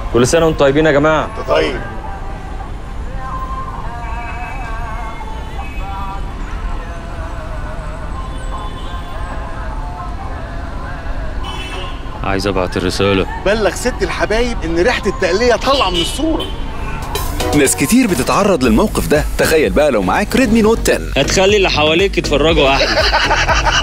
كل سنه وانتم طيبين يا جماعه انت طيب عايز ابعت الرساله بلغ ست الحبايب ان ريحه التقليه طالعه من الصوره ناس كتير بتتعرض للموقف ده تخيل بقى لو معاك ريدمي نوت 10 هتخلي اللي حواليك يتفرجوا احلى